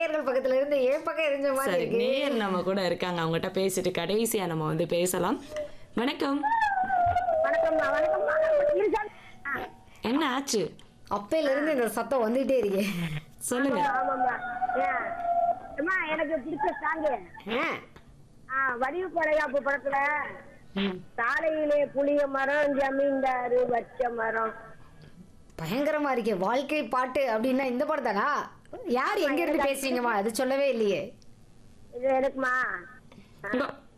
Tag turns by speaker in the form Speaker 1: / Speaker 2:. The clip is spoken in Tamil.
Speaker 1: நேயர்கள் பக்கத்துல இருந்து என் பக்கம் எரிஞ்ச மாதிரி
Speaker 2: சரி
Speaker 1: இருக்கு
Speaker 2: நேயர் நம்ம கூட இருக்காங்க அவங்ககிட்ட பேசிட்டு கடைசியா நம்ம வந்து பேசலாம் வணக்கம்
Speaker 3: வணக்கம்மா வணக்கம்மா இருக்கா? ஆ,
Speaker 2: என்ன ஆச்சு
Speaker 1: அப்பையில இருந்து இந்த சத்தம் வந்துட்டே இருக்கு
Speaker 2: சொல்லுங்க
Speaker 3: ஆமாம்மா ஏன்? அம்மா எனக்கு பிடிச்ச சாங்கு
Speaker 1: ஆ,
Speaker 3: ஆ, வடிவு படையாப்பு படத்துல சாலையிலே புளிய மரம் ஜமீன்தாரு வச்ச மரம்
Speaker 1: பயங்கரமா இருக்கே வாழ்க்கை பாட்டு அப்படின்னா இந்த படம் தானா யார் எங்க இருந்து பேசுறீங்கம்மா அது சொல்லவே இல்லையே
Speaker 3: இது எனக்குமா
Speaker 2: உங்க